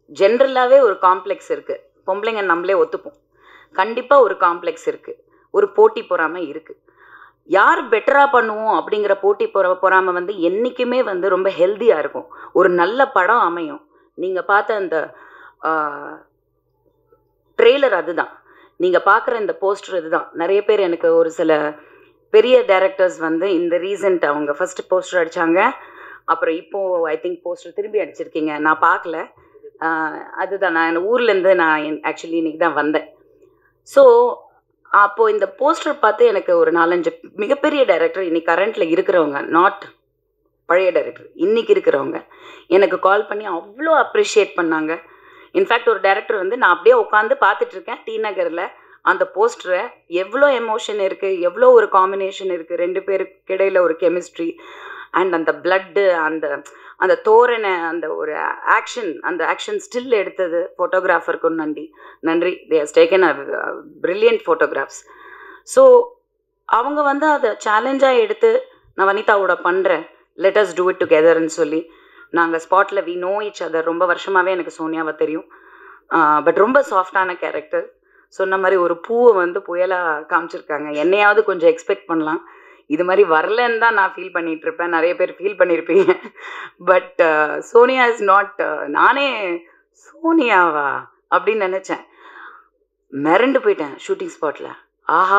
ஜென்ரலாகவே ஒரு காம்ப்ளெக்ஸ் இருக்குது பொம்பளைங்க நம்மளே ஒத்துப்போம் கண்டிப்பாக ஒரு காம்ப்ளெக்ஸ் இருக்குது ஒரு போட்டி பொறாமை இருக்குது யார் பெட்டராக பண்ணுவோம் அப்படிங்கிற போட்டி பொற பொறாமை வந்து என்றைக்குமே வந்து ரொம்ப ஹெல்த்தியாக இருக்கும் ஒரு நல்ல படம் அமையும் நீங்கள் பார்த்த அந்த ட்ரெய்லர் அதுதான் நீங்கள் பார்க்குற இந்த போஸ்டர் இதுதான் நிறைய பேர் எனக்கு ஒரு சில பெரிய டேரக்டர்ஸ் வந்து இந்த ரீசெண்ட் அவங்க ஃபர்ஸ்ட் போஸ்டர் அடித்தாங்க அப்புறம் இப்போது ஐ திங்க் போஸ்டர் திரும்பி அடிச்சிருக்கீங்க நான் பார்க்கல ஆஹ் அதுதான் நான் ஊர்லேருந்து நான் ஆக்சுவலி இன்னைக்கு தான் வந்தேன் ஸோ அப்போது இந்த போஸ்டர் பார்த்து எனக்கு ஒரு நாலஞ்சு மிகப்பெரிய டைரக்டர் இன்னைக்கு கரண்ட்டில் இருக்கிறவங்க நாட் பழைய டைரக்டர் இன்னைக்கு இருக்கிறவங்க எனக்கு கால் பண்ணி அவ்வளோ அப்ரிஷியேட் பண்ணாங்க இன்ஃபேக்ட் ஒரு டைரக்டர் வந்து நான் அப்படியே உட்காந்து பார்த்துட்டு இருக்கேன் டி நகரில் அந்த போஸ்டரை எவ்வளோ எமோஷன் இருக்குது எவ்வளோ ஒரு காம்பினேஷன் இருக்குது ரெண்டு பேருக்கு இடையில ஒரு கெமிஸ்ட்ரி அண்ட் அந்த பிளட்டு அந்த அந்த தோரணை அந்த ஒரு ஆக்ஷன் அந்த ஆக்ஷன் ஸ்டில் எடுத்தது ஃபோட்டோகிராஃபருக்கும் நன்றி நன்றி they has taken a brilliant photographs so அவங்க வந்து அதை சேலஞ்சாக எடுத்து நான் வனிதாவோட பண்ணுறேன் லெட் அஸ் டூ இட் டுகெதர்னு சொல்லி நாங்கள் ஸ்பாட்டில் வி நோ இச் அதர் ரொம்ப வருஷமாகவே எனக்கு சோனியாவை தெரியும் பட் ரொம்ப சாஃப்டான கேரக்டர் சொன்ன மாதிரி ஒரு பூவை வந்து புயலாக காமிச்சிருக்காங்க என்னையாவது கொஞ்சம் எக்ஸ்பெக்ட் பண்ணலாம் இது மாதிரி வரலன்னு தான் நான் ஃபீல் பண்ணிட்டு இருப்பேன் நிறைய பேர் ஃபீல் பண்ணியிருப்பீங்க பட் சோனியா இஸ் நாட் நானே சோனியாவா அப்படின்னு நினச்சேன் மிரண்டு போயிட்டேன் ஷூட்டிங் ஸ்பாட்டில் ஆஹா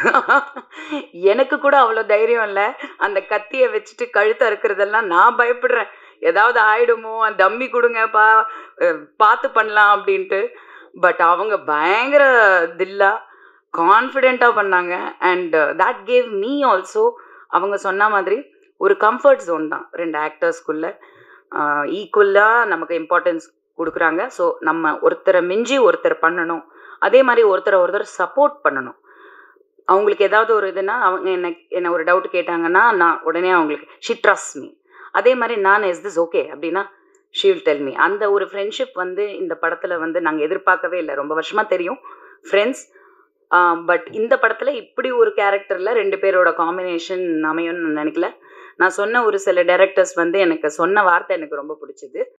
எனக்கு கூட அவ்வளோ தைரியம் இல்லை அந்த கத்தியை வச்சுட்டு கழுத்தை அறுக்கிறதெல்லாம் நான் பயப்படுறேன் ஏதாவது ஆயிடுமோ டம்மி கொடுங்கப்பா அஹ் பார்த்து பண்ணலாம் அப்படின்ட்டு பட் அவங்க பயங்கர தில்லா கான்ஃபிடெண்ட்டாக பண்ணாங்க and that gave me also அவங்க சொன்ன மாதிரி ஒரு கம்ஃபர்ட் ஜோன் தான் ரெண்டு ஆக்டர்ஸ்குள்ள ஈக்குவலாக நமக்கு இம்பார்ட்டன்ஸ் கொடுக்குறாங்க ஸோ நம்ம ஒருத்தரை மிஞ்சி ஒருத்தர் பண்ணணும் அதே மாதிரி ஒருத்தரை ஒருத்தர் சப்போர்ட் பண்ணணும் அவங்களுக்கு ஏதாவது ஒரு இதுனா அவங்க என்ன என்ன ஒரு டவுட் கேட்டாங்கன்னா நான் உடனே அவங்களுக்கு ஷி ட்ரஸ்ட் மீ அதே மாதிரி நான் இஸ் திஸ் ஓகே அப்படின்னா ஷீல் டெல் மீ அந்த ஒரு ஃப்ரெண்ட்ஷிப் வந்து இந்த படத்தில் வந்து நாங்கள் எதிர்பார்க்கவே இல்லை ரொம்ப வருஷமாக தெரியும் ஃப்ரெண்ட்ஸ் பட் இந்த படத்தில் இப்படி ஒரு கேரக்டரில் ரெண்டு பேரோட காம்பினேஷன் அமையும்னு நான் நினைக்கல நான் சொன்ன ஒரு சில டைரக்டர்ஸ் வந்து எனக்கு சொன்ன வார்த்தை எனக்கு ரொம்ப பிடிச்சது